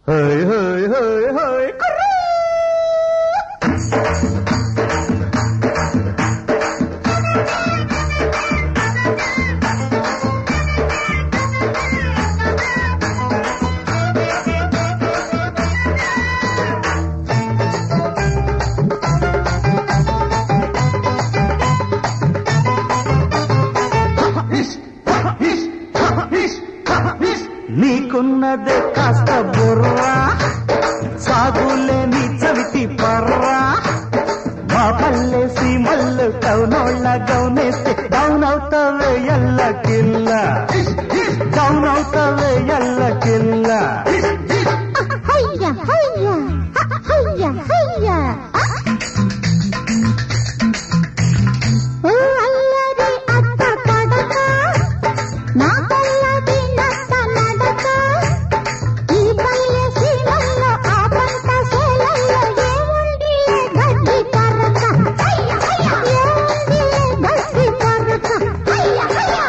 హోయ్ హోయ్ హోయ్ హోయ్ కుర్రా. నీకున్నదే కాస్త బుర్రా సాగులేని చవిటి పర్రా మా పల్లె సీమల్లు కౌనోళ్ళ గౌనేస్తే డౌన్ అవుతావే ఎల్ల కిల్ల డౌన్ అవుతావే ఎల్ల కిల్ల హయ్యా హయ్యా హయ్యా హయ్యా ఓ అల్లరి అత్త కడక నా పల్లది నత్త నడక ఈ పల్లె సీమల్లో ఆ పంట సేలల్లో ఏముంది గడ్డి పరక హయ్యా హయ్యా ఏముంది గడ్డి పరక హయ్యా హయ్యా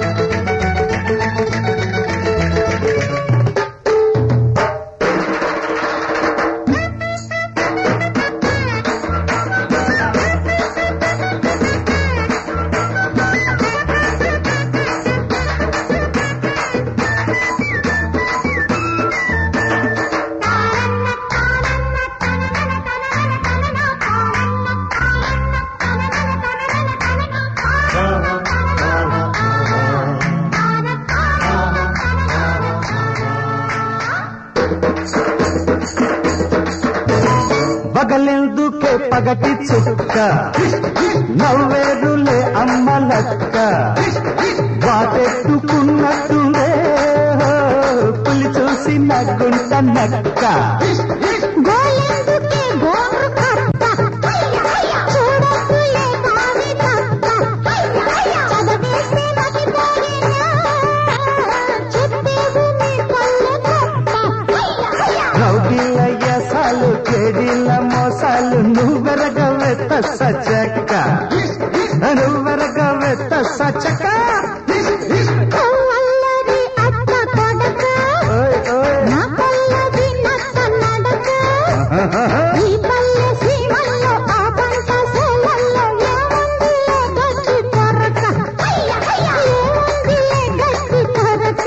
పగలెందుకే పగటి చుక్క నవ్వేరులే అమ్మలక్క వాటెట్టుకున్నట్టుండే పులి చూసి నగ్గుంట నక్క గోలెందుకే గోరు కర్త చూడొద్దులే కాని తక్క చదవేస్తే మతిపోయినా చెప్పేది నీ కళ్ళు తప్ప రౌడీలయ్య సాలు కేడీల మోసాలు నువ్వెరగవే తస్స చెక్క నువ్వెరగవే తస్స చెక్క అల్లరి అత్త కొడక ఓయ్ ఓయ్ నా పల్లది నత్త నడక ఈ పల్లె సీమల్లో ఆ పంట సేలల్లో ఏముందిలే గట్టి కొరక ఏముందిలే గట్టి కొరక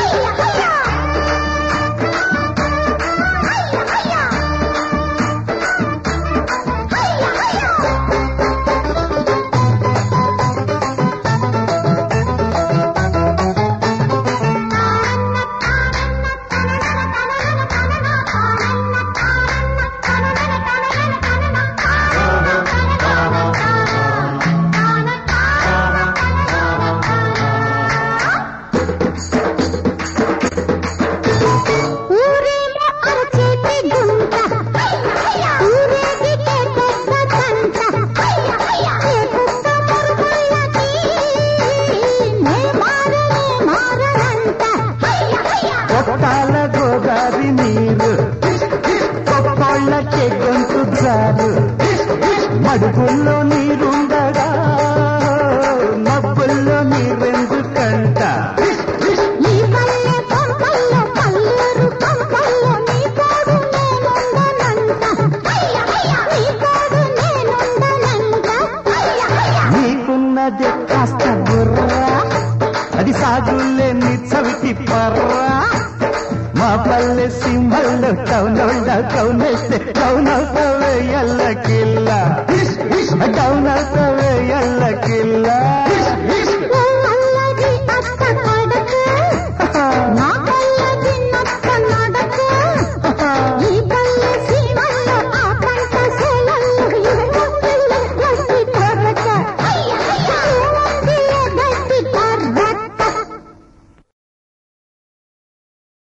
ఊరేమో అరచేతి గుంట ఊరేగితే పెద్ద తంట ఏ కుక్క మరుగుళ్ళకి నే మారనే మారనంట కొట్టాల గోదావరి నీరు కొక్కోళ్ళకే గొంతు జారు మడుగుల్లో నీరుండగా మబ్బుల్లో నీరెందుకంట ఈ పల్లె పంపల్లో పల్లెరు పంపల్లో నీ తోడు నేనుండనంట నీ తోడు నేనుండనంట నీకున్నది కాస్త బుర్రా అది సాగులేని చవిటి పర్రా మా పల్లె సింహల్లో కౌనోళ్ళ కౌనేస్తే కౌనవుతావే ఎల్ల కిల్ల కౌనవుతావే